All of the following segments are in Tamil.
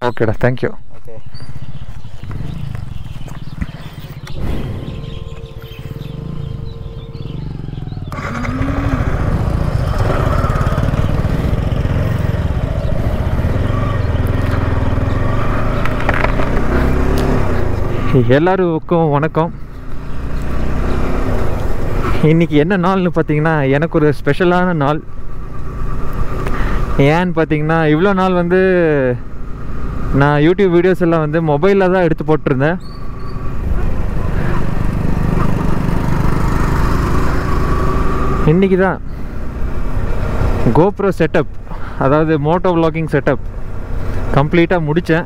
ஓகேடா தேங்க்யூ ஓகே எல்லாருக்கும் வணக்கம் இன்னைக்கு என்ன நாள்னு பார்த்தீங்கன்னா எனக்கு ஒரு ஸ்பெஷலான நாள் ஏன்னு பார்த்தீங்கன்னா இவ்வளோ நாள் வந்து நான் யூடியூப் வீடியோஸ் எல்லாம் வந்து மொபைலில் தான் எடுத்து போட்டிருந்தேன் இன்னைக்கு தான் கோப்ரோ செட்டப் அதாவது மோட்டோ vlogging செட்டப் கம்ப்ளீட்டாக முடித்தேன்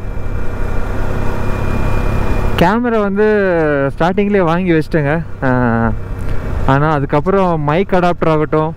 கேமரா வந்து ஸ்டார்டிங்லேயே வாங்கி வச்சிட்டேங்க ஆனால் அதுக்கப்புறம் மைக் அடாப்டர் ஆகட்டும்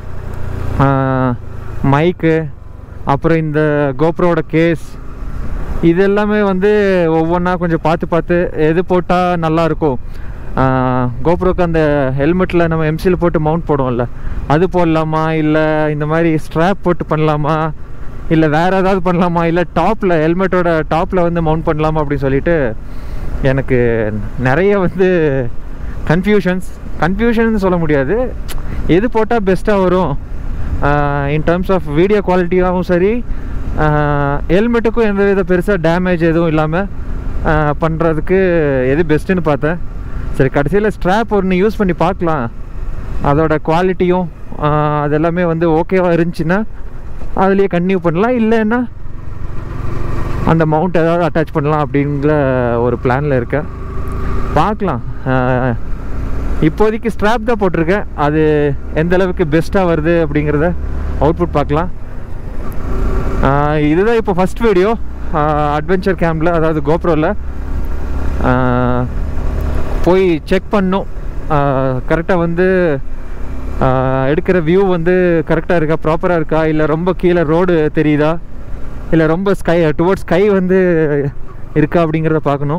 மைக்கு அப்புறம் இந்த கோப்ரோட கேஸ் இது எல்லாமே வந்து ஒவ்வொன்றா கொஞ்சம் பார்த்து பார்த்து எது போட்டால் நல்லாயிருக்கும் கோப்ரோக்கு அந்த ஹெல்மெட்டில் நம்ம எம்சியில் போட்டு மவுண்ட் போடுவோம்ல அது போடலாமா இல்லை இந்த மாதிரி ஸ்ட்ராப் போட்டு பண்ணலாமா இல்லை வேறு ஏதாவது பண்ணலாமா இல்லை டாப்பில் ஹெல்மெட்டோட டாப்பில் வந்து மவுண்ட் பண்ணலாமா அப்படின்னு சொல்லிட்டு எனக்கு நிறைய வந்து கன்ஃபியூஷன்ஸ் கன்ஃபியூஷன் சொல்ல முடியாது எது போட்டால் பெஸ்ட்டாக வரும் இன் டர்ம்ஸ் ஆஃப் வீடியோ குவாலிட்டியாகவும் சரி ஹெல்மெட்டுக்கும் எந்த வித பெருசாக டேமேஜ் எதுவும் இல்லாமல் பண்ணுறதுக்கு எது பெஸ்ட்டுன்னு பார்த்தேன் சரி கடைசியில் ஸ்ட்ராப் ஒன்று யூஸ் பண்ணி பார்க்கலாம் அதோட குவாலிட்டியும் அது எல்லாமே வந்து ஓகேவாக இருந்துச்சுன்னா அதுலேயே கன்டினியூ பண்ணலாம் இல்லைன்னா அந்த மவுண்ட் ஏதாவது அட்டாச் பண்ணலாம் அப்படிங்கிற ஒரு பிளானில் இருக்கேன் பார்க்கலாம் ஆஹ் இப்போதைக்கு ஸ்ட்ராப் தான் போட்டிருக்கேன் அது எந்த அளவுக்கு பெஸ்ட்டாக வருது அப்படிங்கிறத அவுட்புட் பார்க்கலாம் ஆஹ் இதுதான் இப்போ ஃபஸ்ட் வீடியோ அட்வென்ச்சர் கேம்பில் அதாவது கோப்ரோவில் போய் செக் பண்ணும் கரெக்டாக வந்து ஆஹ் எடுக்கிற வியூ வந்து கரெக்டாக இருக்கா ப்ராப்பராக இருக்கா இல்லை ரொம்ப கீழே ரோடு தெரியுதா இல்லை ரொம்ப ஸ்கை டுவர்ட்ஸ் ஸ்கை வந்து இருக்கா அப்படிங்கிறத பார்க்கணும்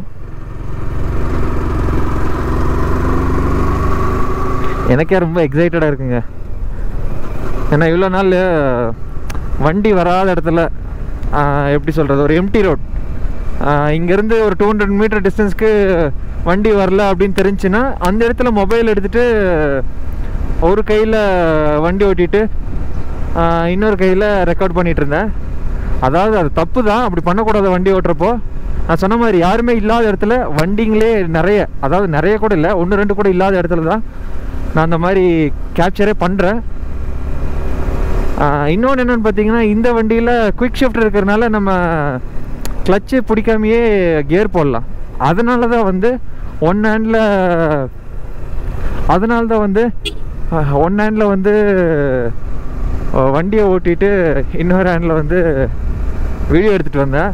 எனக்கே ரொம்ப எக்ஸைட்டடாக இருக்குங்க ஏன்னா இவ்வளோ நாள் வண்டி வராத இடத்துல ஆஹ், எப்படி சொல்கிறது ஒரு எம்டி ரோட் இங்கேருந்து ஒரு டூ ஹண்ட்ரட் மீட்டர் டிஸ்டன்ஸ்க்கு வண்டி வரல அப்படின்னு தெரிஞ்சுன்னா அந்த இடத்துல மொபைல் எடுத்துகிட்டு ஒரு கையில் வண்டி ஓட்டிட்டு ஆஹ், இன்னொரு கையில் ரெக்கார்ட் பண்ணிகிட்டு இருந்தேன் அதாவது அது தப்பு தான் அப்படி பண்ணக்கூடாது வண்டி ஓட்டுறப்போ நான் சொன்ன மாதிரி யாருமே இல்லாத இடத்துல வண்டிங்களே நிறைய அதாவது நிறைய கூட இல்லை ஒன்று ரெண்டு கூட இல்லாத இடத்துல தான் நான் அந்த மாதிரி கேப்சரே பண்ணுறேன் இன்னொன்று என்னென்னு பார்த்தீங்கன்னா இந்த வண்டியில் குயிக் ஷிஃப்ட் இருக்கிறனால நம்ம கிளச்சு பிடிக்காமையே கியர் போடலாம் அதனால தான் வந்து ஒன் ஹேண்டில் அதனால தான் வந்து ஒன் ஹேண்டில் வந்து அஹ், வண்டியை ஓட்டிட்டு இன்னொரு ஹேண்டில் வந்து வீடியோ எடுத்துகிட்டு வந்தேன்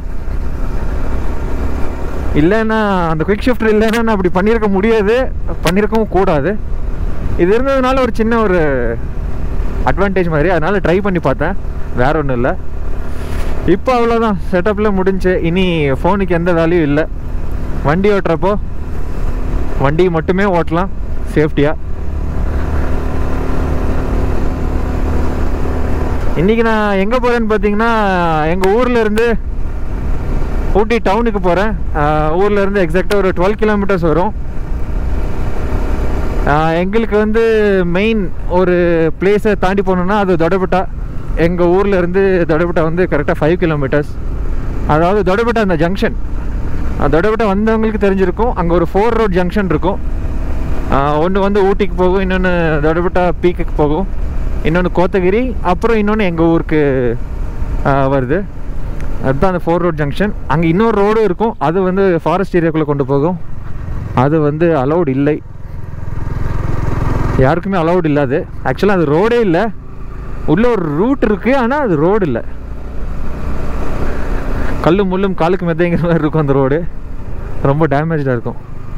இல்லைன்னா அந்த குயிக் ஷிஃப்ட் இல்லைன்னா நான் அப்படி பண்ணியிருக்க முடியாது பண்ணியிருக்கவும் கூடாது இது இருந்ததுனால ஒரு சின்ன ஒரு அட்வான்டேஜ் மாதிரி அதனால ட்ரை பண்ணி பார்த்தேன் வேற ஒன்றும் இல்லை இப்போ அவ்வளோதான் செட்டப்பில் முடிஞ்சு இனி ஃபோனுக்கு எந்த வேல்யூ இல்லை வண்டி ஓட்டுறப்போ வண்டி மட்டுமே ஓட்டலாம் சேஃப்டியாக இன்றைக்கி நான் எங்கே போகிறேன்னு பார்த்தீங்கன்னா எங்கள் ஊரில் இருந்து ஊட்டி டவுனுக்கு போகிறேன் ஊரில் இருந்து எக்ஸாக்டாக ஒரு டுவெல் கிலோமீட்டர்ஸ் வரும் ஆஹ் எங்களுக்கு வந்து மெயின் ஒரு பிளேஸை தாண்டி போகணுன்னா அது தொடபட்டா எங்கள் ஊரில் இருந்து தொடபட்டா வந்து கரெக்டாக ஃபைவ் கிலோமீட்டர்ஸ் அதாவது தொடபட்டா அந்த ஜங்ஷன் தொடபட்டா வந்தவங்களுக்கு தெரிஞ்சிருக்கும் அங்கே ஒரு ஃபோர் ரோட் ஜங்ஷன் இருக்கும் ஒன்று வந்து ஊட்டிக்கு போகும் இன்னொன்று தொடபட்டா பீக்குக்கு போகும் இன்னொன்று கோத்தகிரி அப்புறம் இன்னொன்று எங்கள் ஊருக்கு ஆஹ் வருது அதுதான் அந்த ஃபோர் ரோட் ஜங்ஷன் அங்கே இன்னொரு ரோடும் இருக்கும் அது வந்து ஃபாரஸ்ட் ஏரியாக்குள்ளே கொண்டு போகும் அது வந்து அலௌட் இல்லை யாருக்குமே அலௌட் இல்லை அது ஆக்சுவலாக அது ரோடே இல்லை உள்ள ஒரு ரூட் இருக்குது ஆனால் அது ரோடு இல்லை கல்லும் முள்ளும் காலுக்கு மெத்தைங்கிற மாதிரி இருக்கும் அந்த ரோடு ரொம்ப டேமேஜாக இருக்கும்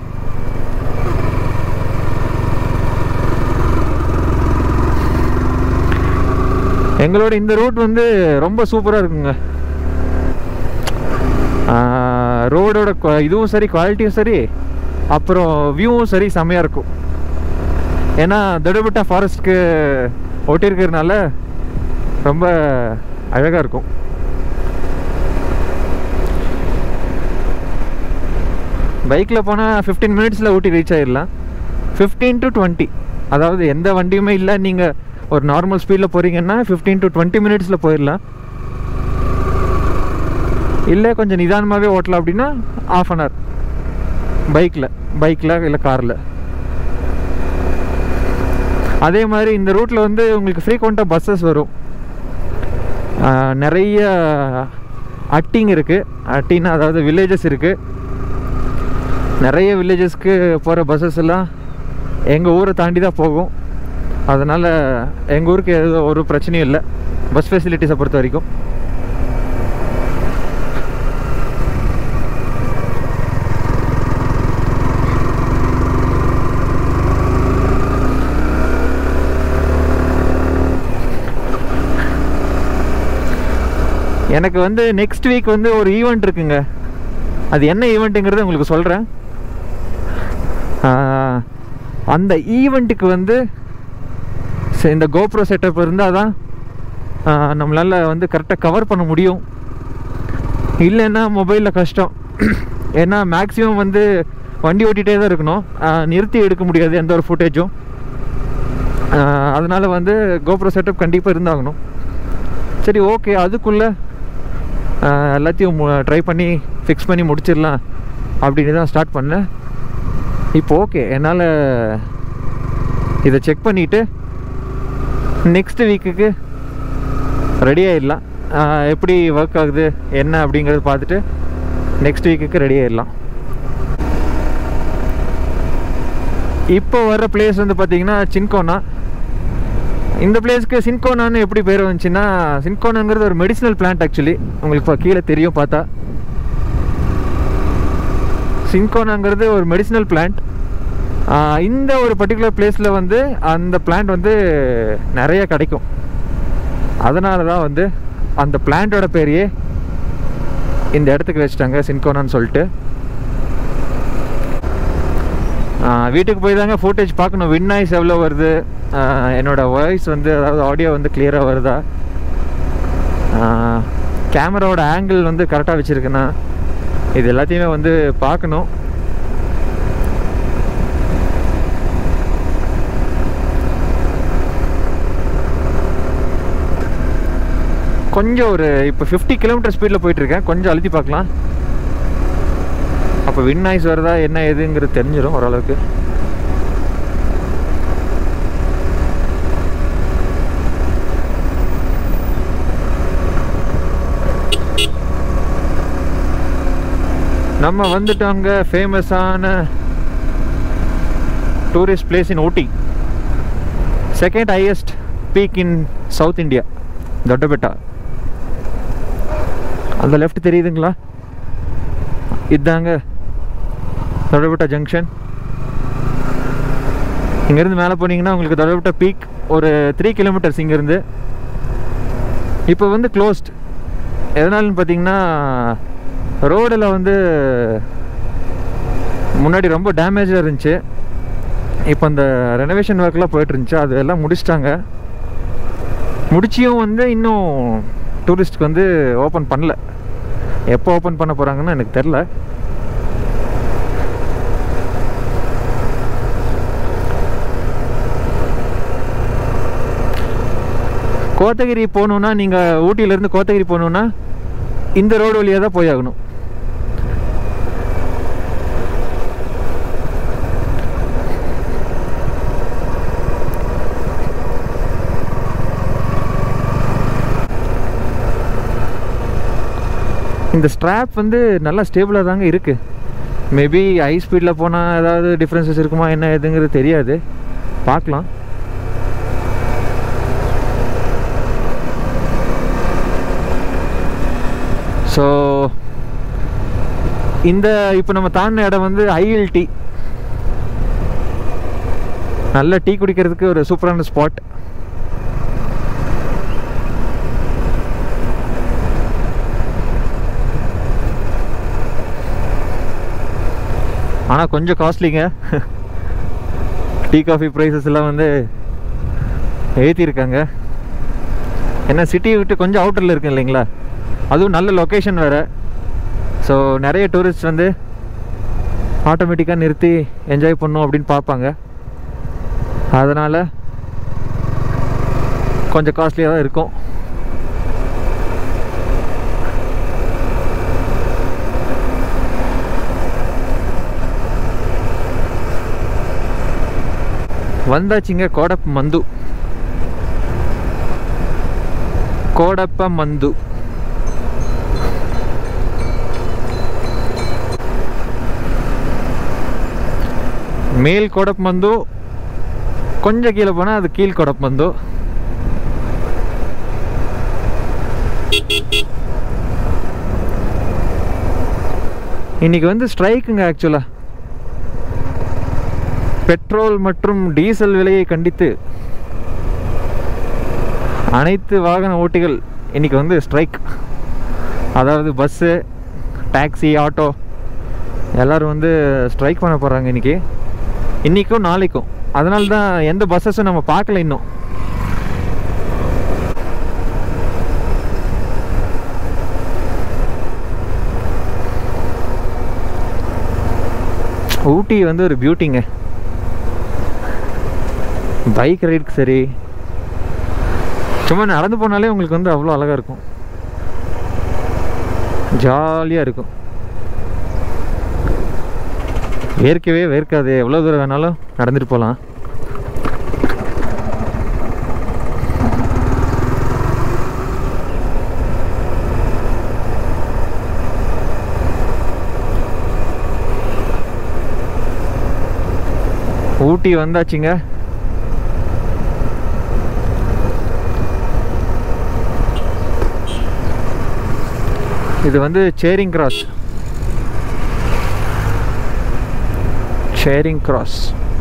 எங்களோட இந்த ரூட் வந்து ரொம்ப சூப்பராக இருக்குங்க ரோடோட இதுவும் சரி குவாலிட்டியும் சரி அப்புறம் வியூவும் சரி செம்மையாக இருக்கும் ஏன்னா தடுபட்டா ஃபாரஸ்ட்க்கு ஒட்டியிருக்கிறதுனால ரொம்ப அழகாக இருக்கும் பைக்கில் போனால் ஃபிஃப்டீன் மினிட்ஸில் ஊட்டி ரீச் ஆயிடலாம் ஃபிஃப்டீன் டு டுவெண்ட்டி அதாவது எந்த வண்டியுமே இல்லை நீங்கள் ஒரு நார்மல் ஸ்பீடில் போகிறீங்கன்னா ஃபிஃப்டீன் டு டுவெண்ட்டி மினிட்ஸில் போயிடலாம் இல்லை கொஞ்சம் நிதானமாகவே ஓட்டலாம் அப்படின்னா ஆஃப் அன் ஹவர் பைக்கில் பைக்கில் இல்லை காரில் அதே மாதிரி இந்த ரூட்டில் வந்து உங்களுக்கு ஃப்ரீக்வெண்ட்டாக பஸ்ஸஸ் வரும் ஆஹ் நிறைய அட்டிங் இருக்குது அட்டின்னா அதாவது வில்லேஜஸ் இருக்குது நிறைய வில்லேஜஸ்க்கு போகிற பஸ்ஸஸ் எல்லாம் எங்கள் ஊரை தாண்டி தான் போகும் அதனால் எங்கள் ஊருக்கு எதுவும் ஒரு பிரச்சனையும் இல்லை பஸ் ஃபெசிலிட்டிஸை பொறுத்த வரைக்கும் எனக்கு வந்து நெக்ஸ்ட் வீக் வந்து ஒரு ஈவெண்ட் இருக்குங்க அது என்ன ஈவெண்ட்டுங்கிறத உங்களுக்கு சொல்கிறேன் அந்த ஈவெண்ட்டுக்கு வந்து சரி, இந்த கோப்ரோ செட்டப் இருந்தால் தான் நம்மளால் வந்து கரெக்டாக கவர் பண்ண முடியும் இல்லைன்னா மொபைலில் கஷ்டம் ஏன்னா மேக்ஸிமம் வந்து வண்டி ஓட்டிகிட்டே தான் இருக்கணும் ஆஹ் நிறுத்தி எடுக்க முடியாது எந்த ஒரு ஃபுட்டேஜும் அதனால் வந்து கோப்ரோ செட்டப் கண்டிப்பாக இருந்தாகணும் சரி ஓகே அதுக்குள்ளே எல்லாத்தையும் ட்ரை பண்ணி ஃபிக்ஸ் பண்ணி முடிச்சிடலாம் அப்படின்னு தான் ஸ்டார்ட் பண்ணேன் இப்போ ஓகே என்னால் இதை செக் பண்ணிவிட்டு நெக்ஸ்ட் வீக்குக்கு ரெடி ஆயிடலாம் ஆஹ் எப்படி ஒர்க் ஆகுது என்ன அப்படிங்கிறத பார்த்துட்டு நெக்ஸ்ட் வீக்குக்கு ரெடி ஆயிடலாம் இப்போ வர பிளேஸ் வந்து பார்த்தீங்கன்னா சின்கோனா இந்த பிளேஸ்க்கு சின்கோனான்னு எப்படி பேர் வந்துச்சுன்னா சின்கோனாங்கிறது ஒரு மெடிசினல் பிளான்ட் ஆக்சுவலி உங்களுக்கு இப்போ கீழே தெரியும் பார்த்தா சின்கோனாங்கிறது ஒரு மெடிசினல் பிளான்ட் இந்த ஒரு பர்டிகுலர் பிளேஸில் வந்து அந்த பிளான்ட் வந்து நிறைய கிடைக்கும் அதனால தான் வந்து அந்த பிளான்ட்டோட பேரையே இந்த இடத்துக்கு வச்சுட்டாங்க சின்கோனான்னு சொல்லிட்டு ஆ, வீட்டுக்கு போய் தாங்க ஃபுட்டேஜ் பார்க்கணும் வின் நாய்ஸ் எவ்வளோ வருது ஆ, என்னோட வாய்ஸ் வந்து அதாவது ஆடியோ வந்து கிளியராக வருதா கேமராவோட ஆங்கிள் வந்து கரெக்டாக வச்சுருக்கேன்னா இது எல்லாத்தையுமே வந்து பார்க்கணும் கொஞ்சம் ஒரு இப்போ ஃபிஃப்டி கிலோமீட்டர் ஸ்பீடில் போயிட்டுருக்கேன் கொஞ்சம் அழுத்தி பார்க்கலாம் அப்போ வின் நாய்ஸ் வருதா என்ன ஏதுங்கிறது தெரிஞ்சிடும் ஓரளவுக்கு நம்ம வந்துட்டோங்க ஃபேமஸான tourist place in Ooty second highest peak in South India Doddabetta அந்த லெஃப்ட் தெரியுதுங்களா இதாங்க தொட்டபெட்டா ஜங்ஷன் இங்கேருந்து மேலே போனீங்கன்னா உங்களுக்கு தொட்டபெட்டா பீக் ஒரு த்ரீ கிலோமீட்டர்ஸ் இங்கேருந்து இப்போ வந்து க்ளோஸ்ட் எதனாலன்னு பார்த்தீங்கன்னா ரோடில் வந்து முன்னாடி ரொம்ப டேமேஜாக இருந்துச்சு இப்போ அந்த ரெனோவேஷன் ஒர்க்லாம் போயிட்டு இருந்துச்சு அது எல்லாம் முடிச்சிட்டாங்க முடிச்சியும் வந்து இன்னும் டூரிஸ்ட்க்கு வந்து ஓப்பன் பண்ணல எப்போ ஓப்பன் பண்ண போகிறாங்கன்னு எனக்கு தெரில கோத்தகிரி போகணுன்னா நீங்கள் ஊட்டியிலேருந்து கோத்தகிரி போகணுன்னா இந்த ரோடு வழியாக தான் போய் ஆகணும் இந்த ஸ்ட்ராப் வந்து நல்லா ஸ்டேபிளாக தாங்க இருக்குது மேபி ஹை ஸ்பீடில் போனால் ஏதாவது டிஃப்ரென்சஸ் இருக்குமா என்ன ஏதுங்கிறது தெரியாது பார்க்கலாம் ஸோ இந்த இப்போ நம்ம தாண்டின இடம் வந்து ஐஎல் டீ நல்ல டீ குடிக்கிறதுக்கு ஒரு சூப்பரான ஸ்பாட் ஆனால் கொஞ்சம் காஸ்ட்லிங்க டீ காஃபி ப்ரைஸஸ் எல்லாம் வந்து ஏற்றிருக்காங்க ஏன்னா சிட்டியை விட்டு கொஞ்சம் அவுட்டரில் இருக்கு இல்லைங்களா அதுவும் நல்ல லொக்கேஷன் வேறு ஸோ நிறைய டூரிஸ்ட் வந்து ஆட்டோமேட்டிக்காக நிறுத்தி என்ஜாய் பண்ணும் அப்படின்னு பார்ப்பாங்க அதனால் கொஞ்சம் காஸ்ட்லியாக தான் இருக்கும் வந்தாச்சுங்க கோடப் மந்து கோடப்ப மந்து மேல் கொடப் மந்து கொஞ்சம் கீழே போனால் அது கீழ் கொடப் மந்து இன்னைக்கு வந்து ஸ்ட்ரைக்குங்க ஆக்சுவலாக பெட்ரோல் மற்றும் டீசல் விலையை கண்டித்து அனைத்து வாகன ஓட்டிகள் இன்னைக்கு வந்து ஸ்ட்ரைக் அதாவது பஸ்ஸு டாக்ஸி ஆட்டோ எல்லோரும் வந்து ஸ்ட்ரைக் பண்ண போகிறாங்க இன்றைக்கி இன்றைக்கும் நாளைக்கும் அதனால தான் எந்த பஸ்ஸஸும் நம்ம பார்க்கல இன்னும் ஊட்டி வந்து ஒரு பியூட்டிங்க பைக் ரைடுக்கு சரி சும்மா நடந்து போனாலே உங்களுக்கு வந்து அவ்வளோ அழகாக இருக்கும் ஜாலியாக இருக்கும் வேர்க்கவே வேர்க்காது எவ்வளோ தூரம் வேணாலும் நடந்துட்டு போகலாம் ஊட்டி வந்தாச்சுங்க இது வந்து சேரிங் கிராஸ் சேரிங் கிராஸ்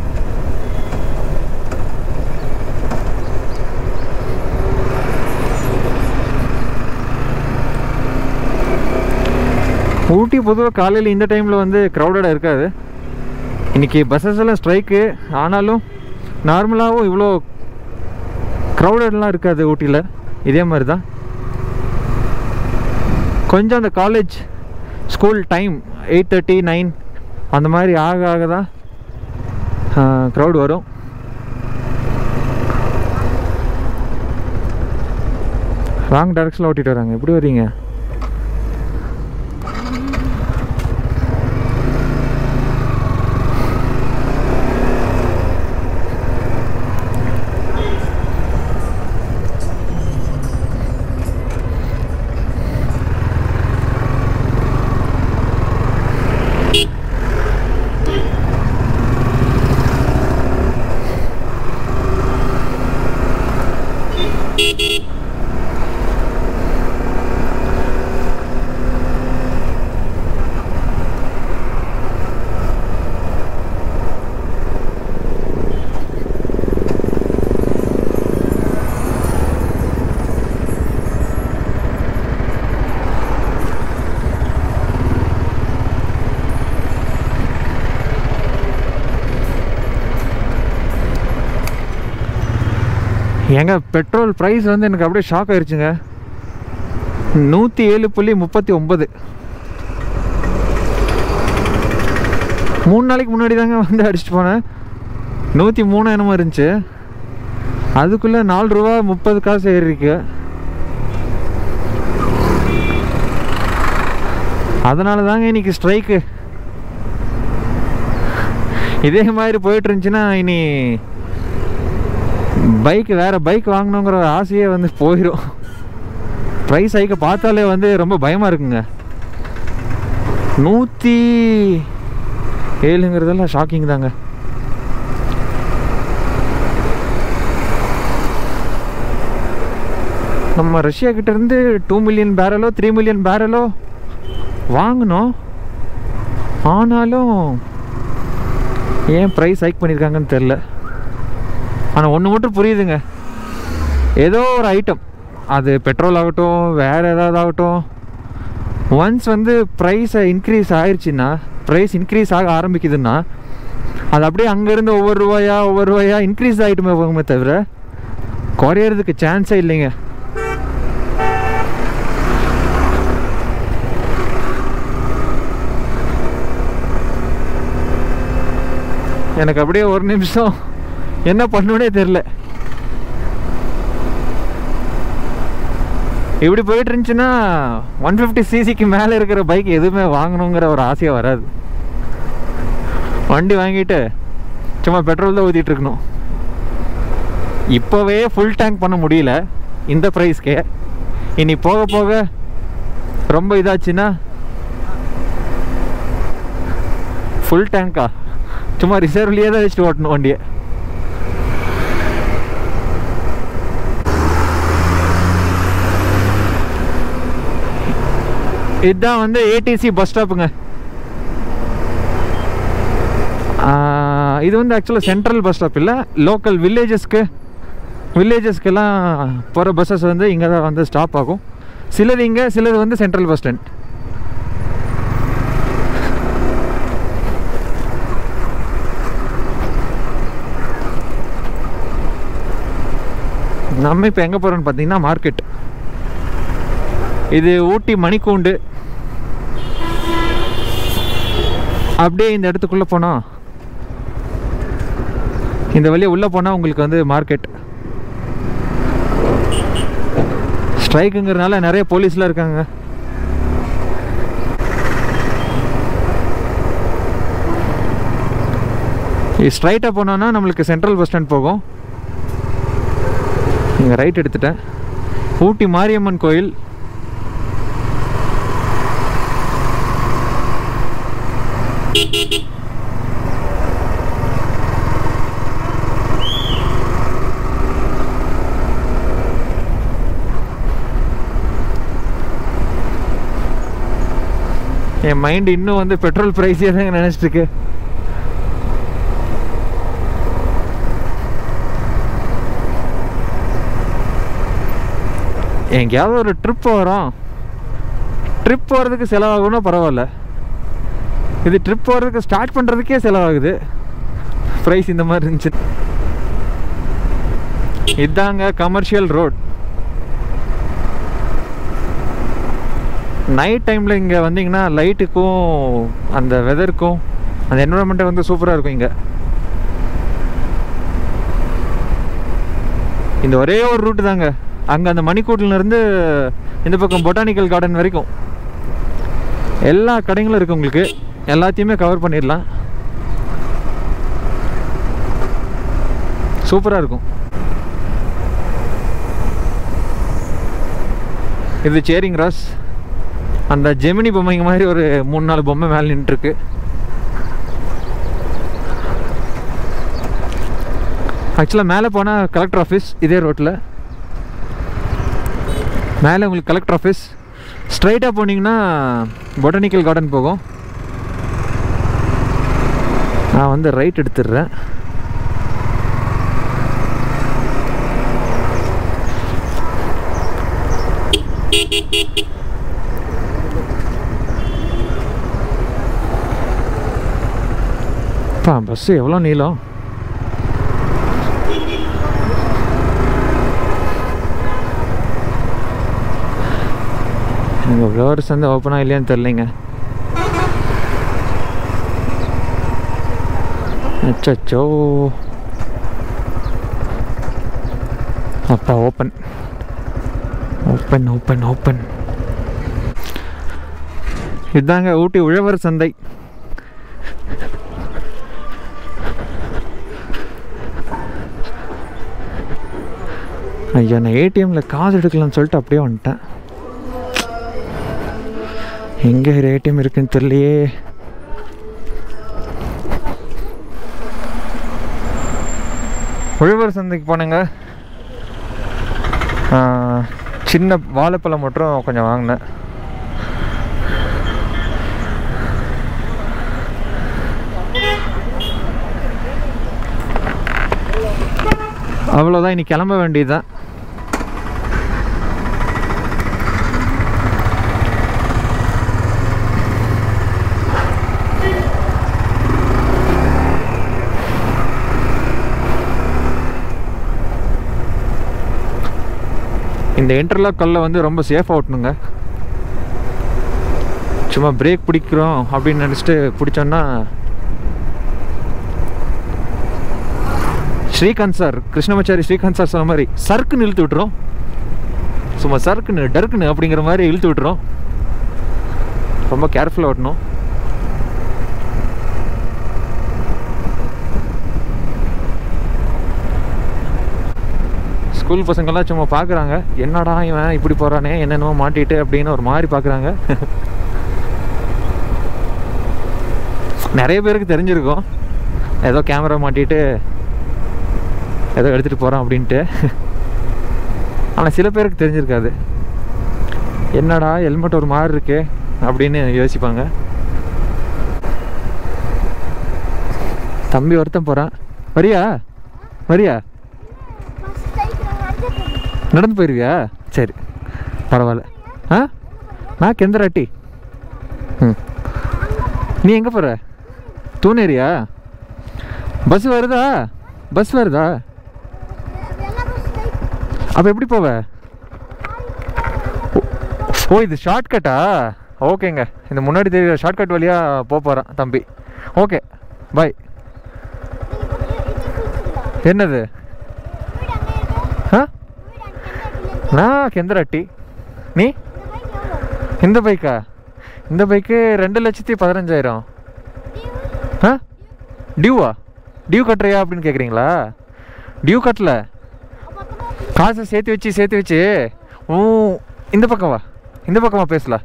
ஊட்டி பொதுவாக காலையில் இந்த டைமில் வந்து க்ரௌடடாக இருக்காது இன்றைக்கி பஸ்ஸஸ் எல்லாம் ஸ்ட்ரைக்கு ஆனாலும் நார்மலாகவும் இவ்வளோ க்ரௌடட்லாம் இருக்காது ஊட்டியில் இதே மாதிரி தான் கொஞ்சம் அந்த college school time eight thirty nine அந்த மாதிரி ஆக ஆக தான் க்ரௌட் வரும் ராங் டேரக்ஷனில் ஓட்டிட்டு வராங்க எப்படி வரீங்க ஏங்க பெட்ரோல் ப்ரைஸ் வந்து எனக்கு அப்படியே ஷாக் ஆயிடுச்சுங்க நூற்றி ஏழு புள்ளி முப்பத்தி ஒம்பது மூணு நாளைக்கு முன்னாடி தாங்க வந்து அடிச்சுட்டு போனேன் நூற்றி மூணு என்னமோ இருந்துச்சு அதுக்குள்ளே நாலு ரூபா முப்பது காசு ஏறிருக்கு அதனால தாங்க இன்னைக்கு ஸ்ட்ரைக்கு இதே மாதிரி போயிட்டு இருந்துச்சுன்னா இனி பைக் வேறு பைக் வாங்கணுங்கிற ஆசையே வந்து போயிடும் ப்ரைஸ் ஹைக்கை பார்த்தாலே வந்து ரொம்ப பயமாக இருக்குங்க நூற்றி ஏழுங்கிறதெல்லாம் ஷாக்கிங் தாங்க நம்ம ரஷ்யா கிட்ட இருந்து டூ மில்லியன் பேரலோ த்ரீ மில்லியன் பேரலோ வாங்கினோம் ஆனாலும் ஏன் ப்ரைஸ் ஹைக் பண்ணியிருக்காங்கன்னு தெரில ஆனால் ஒன்று மட்டும் புரியுதுங்க ஏதோ ஒரு ஐட்டம் அது பெட்ரோல் ஆகட்டும் வேறு ஏதாவது ஆகட்டும் ஒன்ஸ் வந்து ப்ரைஸை இன்க்ரீஸ் ஆயிடுச்சுன்னா ப்ரைஸ் இன்க்ரீஸ் ஆக ஆரம்பிக்குதுன்னா அது அப்படியே அங்கேருந்து ஒவ்வொரு ரூபாயா ஒவ்வொரு ரூபாயா இன்க்ரீஸ் ஆகிட்டுமே போகுமே தவிர குறையிறதுக்கு சான்ஸே இல்லைங்க எனக்கு அப்படியே ஒரு நிமிஷம் என்ன பண்ணுனே தெரில இப்படி போயிட்டு இருந்துச்சுன்னா ஒன் ஃபிஃப்டி சிசிக்கு மேலே இருக்கிற பைக் எதுவுமே வாங்கணுங்கிற ஒரு ஆசையே வராது வண்டி வாங்கிட்டு சும்மா பெட்ரோல் தான் ஊற்றிட்டு இருக்கணும் இப்போவே ஃபுல் டேங்க் பண்ண முடியல இந்த ப்ரைஸ்க்கே இனி போக போக ரொம்ப இதாச்சுன்னா ஃபுல் டேங்க்கா சும்மா ரிசர்வ்லேயே தான் வச்சுட்டு ஓட்டணும் வண்டியை இதுதான் வந்து ஏடிசி பஸ் ஸ்டாப்புங்க இது வந்து ஆக்சுவலாக சென்ட்ரல் பஸ் ஸ்டாப் இல்லை லோக்கல் வில்லேஜஸ்க்கு வில்லேஜஸ்க்கெல்லாம் போகிற பஸ்ஸஸ் வந்து இங்கே தான் வந்து ஸ்டாப் ஆகும் சிலது இங்கே சிலது வந்து சென்ட்ரல் பஸ் ஸ்டாண்ட் நம்ம இப்போ எங்கே போகிறோம்னு பார்த்தீங்கன்னா மார்க்கெட் இது ஊட்டி மணிக்கூண்டு அப்படியே இந்த இடத்துக்குள்ளே போனால் இந்த வழியை உள்ளே போனால் உங்களுக்கு வந்து மார்க்கெட் ஸ்ட்ரைக்குங்கிறதுனால நிறைய போலீஸ்லாம் இருக்காங்க ஸ்ட்ரைட்டாக போனோன்னா நம்மளுக்கு சென்ட்ரல் பஸ் ஸ்டாண்ட் போகும் இங்கே ரைட் எடுத்துட்டேன் ஊட்டி மாரியம்மன் கோயில் என் மைண்ட் இன்னும் வந்து பெட்ரோல் ப்ரைஸே தாங்க நினச்சிட்டு இருக்கு எங்கேயாவது ஒரு ட்ரிப் வரோம் ட்ரிப் போகிறதுக்கு செலவாகும்னா பரவாயில்ல இது ட்ரிப் போகிறதுக்கு ஸ்டார்ட் பண்ணுறதுக்கே செலவாகுது ப்ரைஸ் இந்த மாதிரி இருந்துச்சு இதாங்க கமர்ஷியல் ரோட் நைட் டைமில் இங்கே வந்தீங்கன்னா லைட்டுக்கும் அந்த வெதருக்கும் அந்த என்வரன்மெண்ட்டே வந்து சூப்பராக இருக்கும் இங்கே இந்த ஒரே ஒரு ரூட்டு தாங்க அங்கே அந்த மணிக்கூட்டிலேருந்து இந்த பக்கம் பொட்டானிக்கல் கார்டன் வரைக்கும் எல்லா கடைகளும் இருக்குது உங்களுக்கு எல்லாத்தையுமே கவர் பண்ணிடலாம் சூப்பராக இருக்கும் இது சேரிங் ராஸ் அந்த ஜெமினி பொம்மைங்க மாதிரி ஒரு மூணு நாலு பொம்மை மேலே நின்றுருக்கு ஆக்சுவலாக மேலே போனால் கலெக்டர் ஆஃபீஸ் இதே ரோட்டில் மேலே உங்களுக்கு கலெக்டர் ஆஃபீஸ் ஸ்ட்ரைட்டாக போனீங்கன்னா பொட்டானிக்கல் கார்டன் போகும் நான் வந்து ரைட் எடுத்துடுறேன் பா பஸ்ஸு எவ்வளோ நீளம் எனக்கு ஃப்ளவர்ஸ் வந்து ஓப்பனாக இல்லையான்னு தெரிலிங்க அச்சோ அப்பா ஓப்பன் ஓப்பன் ஓப்பன் ஓப்பன் இதாங்க ஊட்டி உழவர் சந்தை ஐயா நான் ஏடிஎம்மில் காசு எடுக்கலாம்னு சொல்லிட்டு அப்படியே வந்துட்டேன் எங்கே ஏடிஎம் இருக்குன்னு தெரியலையே உழவர் சந்தைக்கு போனேங்க ஆ, சின்ன வாழைப்பழம் மட்டும் கொஞ்சம் வாங்கினேன் அவ்வளோதான் இனி கிளம்ப வேண்டியதுதான் இந்த இன்டர்லாக் கல்லை வந்து ரொம்ப சேஃபாக ஓட்டணுங்க சும்மா பிரேக் பிடிக்கிறோம் அப்படின்னு நினச்சிட்டு பிடிச்சோன்னா ஸ்ரீகாந்த் சார் கிருஷ்ணமாச்சாரி ஸ்ரீகாந்த் சார் சொன்ன மாதிரி சர்க்குன்னு இழுத்து விட்டுரும் சும்மா சர்க்குன்னு டர்க்குன்னு அப்படிங்கிற மாதிரி இழுத்து விட்டுரும் ரொம்ப கேர்ஃபுல்லாக ஓட்டணும் ஸ்கூல் பசங்கள்லாம் சும்மா பார்க்குறாங்க என்னடா இவன் இப்படி போகிறானே என்னென்னமோ மாட்டிட்டு அப்படின்னு ஒரு மாதிரி பார்க்குறாங்க நிறைய பேருக்கு தெரிஞ்சிருக்கும் ஏதோ கேமரா மாட்டிட்டு ஏதோ எடுத்துகிட்டு போகிறான் அப்படின்ட்டு ஆனால் சில பேருக்கு தெரிஞ்சிருக்காது என்னடா ஹெல்மெட் ஒரு மாதிரி இருக்கே அப்படின்னு யோசிப்பாங்க தம்பி ஒருத்தன் போகிறான் வரியா வரியா நடந்து போயிருவியா சரி பரவாயில்ல ஆ நான் கெந்தராட்டி ம் நீ எங்கே போகிற தூணேரியா பஸ் வருதா பஸ் வருதா அப்போ எப்படி போவ ஓ இது ஷார்ட்கட்டா ஓகேங்க இந்த முன்னாடி தெரியுற ஷார்ட்கட் வழியாக போக போகிறான் தம்பி ஓகே பாய் என்னது ஆ நான் கெந்தராட்டி நீ இந்த பைக்கா இந்த பைக்கு ரெண்டு லட்சத்தி பதினஞ்சாயிரம் ஆ டியூவா டியூ கட்டுறியா அப்படின்னு கேட்குறீங்களா டியூ கட்டல காசை சேர்த்து வச்சு சேர்த்து வச்சு ஊ இந்த பக்கம் வா இந்த பக்கமா பேசல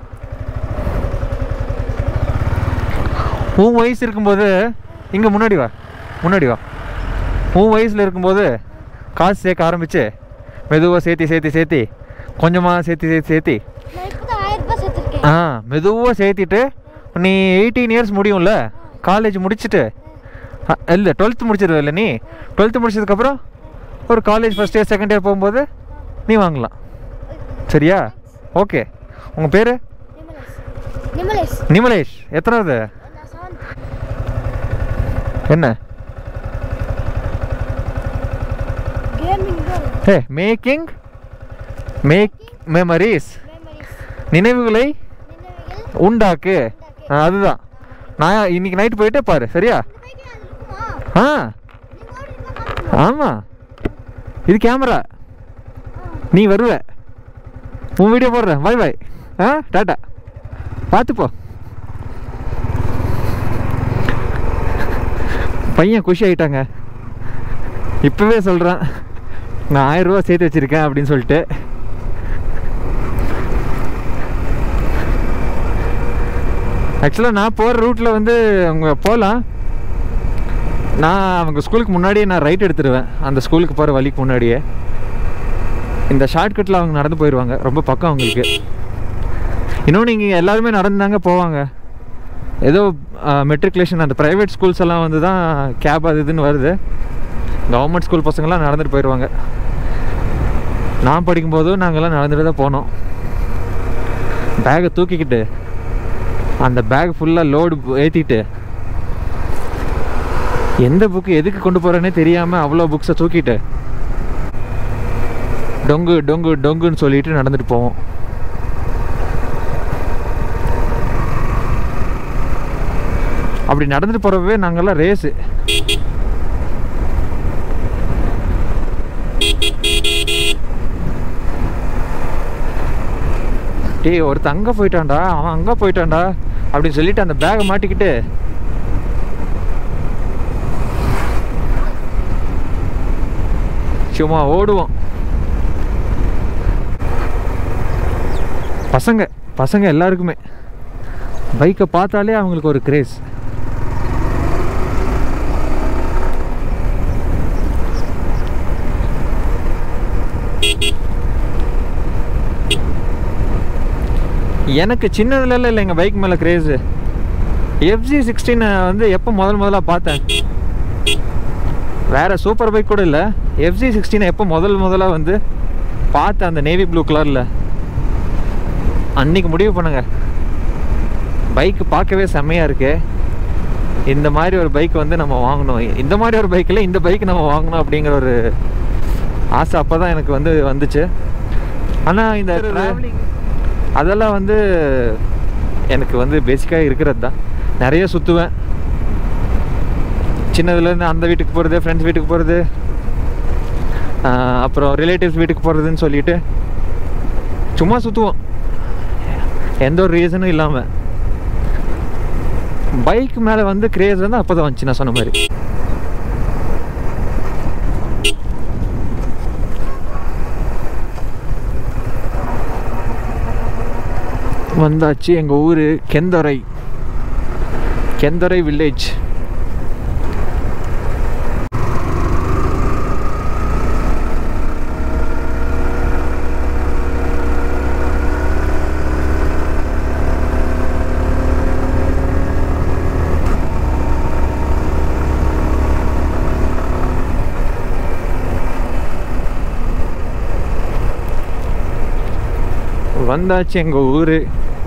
உன் வயசு இருக்கும்போது இங்கே முன்னாடி வா முன்னாடி வா உன் வயசில் இருக்கும்போது காசு சேர்க்க ஆரம்பிச்சு மெதுவாக சேர்த்தி சேர்த்தி சேர்த்தி கொஞ்சமாக சேர்த்தி சேர்த்தி சேர்த்தி ஆ மெதுவாக சேர்த்திட்டு நீ எயிட்டீன் இயர்ஸ் முடியும்ல காலேஜ் முடிச்சுட்டு அ, இல்லை டுவெல்த்து முடிச்சிருவ இல்லை நீ டுவெல்த்து முடிச்சதுக்கப்புறம் ஒரு college first year second year போகும்போது நீ வாங்கலாம் சரியா ஓகே உங்கள் பேர் நிமலேஷ் நிமலேஷ் எத்தனாவது நான் செவன் என்ன gaming hey making make memories memories நினைவுகளை நினைவுகள் உண்டாக்கு ஆ, அதுதான் நான் இன்னைக்கு நைட் போயிட்டே பாரு சரியா இந்த பைக் அது இருக்குமா ஆ நீங்க ஓடி இருக்கா ஆமாம் இது கேமரா நீ வருவ உன் வீடியோ போடுறேன் பாய் பாய் ஆ டாட்டா பார்த்துப்போ பையன் குஷி ஆயிட்டாங்க இப்போவே சொல்கிறான் நான் ஆயிரம் ரூபா சேர்த்து வச்சுருக்கேன் அப்படின்னு சொல்லிட்டு ஆக்சுவலாக நான் போகிற ரூட்டில் வந்து அவங்க போகலாம் நான் அவங்க ஸ்கூலுக்கு முன்னாடியே நான் ரைட் எடுத்துருவேன் அந்த ஸ்கூலுக்கு போகிற வழிக்கு முன்னாடியே இந்த ஷார்ட்கட்டில் அவங்க நடந்து போயிடுவாங்க ரொம்ப பக்கம் அவங்களுக்கு இன்னொன்று இங்கே எல்லாருமே நடந்தாங்க போவாங்க ஏதோ மெட்ரிகுலேஷன் அந்த ப்ரைவேட் ஸ்கூல்ஸ் எல்லாம் வந்து தான் கேப் அது இதுன்னு வருது கவர்மெண்ட் ஸ்கூல் பசங்கள்லாம் நடந்துட்டு போயிடுவாங்க நான் படிக்கும்போதும் நாங்கள்லாம் நடந்துட்டு தான் போனோம் பேக்கை தூக்கிக்கிட்டு அந்த பேக் ஃபுல்லாக லோடு ஏற்றிட்டு எந்த புக்கு எதுக்கு கொண்டு போகிறேன்னே தெரியாமல் அவ்வளோ புக்ஸை தூக்கிட்டு டொங்கு டொங்கு டொங்குன்னு சொல்லிட்டு நடந்துட்டு போவோம் அப்படி நடந்துட்டு போகிறப்பவே நாங்கெல்லாம் ரேஸு டேய் ஒருத்தன் அங்கே போயிட்டான்டா அவன் அங்கே போயிட்டான்டா அப்படின்னு சொல்லிட்டு அந்த பேகை மாட்டிக்கிட்டு சும்மா ஓடுவோம் பசங்க பசங்க எல்லாருக்குமே பைக்கை பார்த்தாலே அவங்களுக்கு ஒரு கிரேஸ் எனக்கு சின்னதுல இல்லைங்க பைக் மேலே கிரேஸு எஃப்ஜி சிக்ஸ்டீனை வந்து எப்போ முதல் முதல்ல பார்த்தேன் வேற சூப்பர் பைக் கூட இல்லை எஃப்ஜி சிக்ஸ்டீனை எப்போ முதல் முதல்ல வந்து பார்த்தேன் அந்த நேவி ப்ளூ கலரில் அன்னைக்கு முடிவு பண்ணுங்க பைக் பார்க்கவே செம்மையாக இருக்கு இந்த மாதிரி ஒரு பைக் வந்து நம்ம வாங்கணும் இந்த மாதிரி ஒரு பைக்கில் இந்த பைக் நம்ம வாங்கணும் அப்படிங்கிற ஒரு ஆசை அப்போ தான் எனக்கு வந்து வந்துச்சு ஆனால் இந்த ட்ராவலிங் அதெல்லாம் வந்து எனக்கு வந்து பேசிக்காக இருக்கிறது தான் நிறைய சுற்றுவேன் சின்னதுலேருந்து அந்த வீட்டுக்கு போகிறது ஃப்ரெண்ட்ஸ் வீட்டுக்கு போகிறது அப்புறம் ரிலேட்டிவ்ஸ் வீட்டுக்கு போகிறதுன்னு சொல்லிட்டு சும்மா சுற்றுவோம் எந்த ஒரு ரீசனும் இல்லாமல் பைக் மேலே வந்து கிரேஸ் வந்து அப்போ தான் வந்துச்சு நான் சொன்ன மாதிரி வந்தாச்சு எங்கள் ஊர் கெந்தரை கெந்தரை வில்லேஜ் வந்தாச்சு எங்கள் ஊர்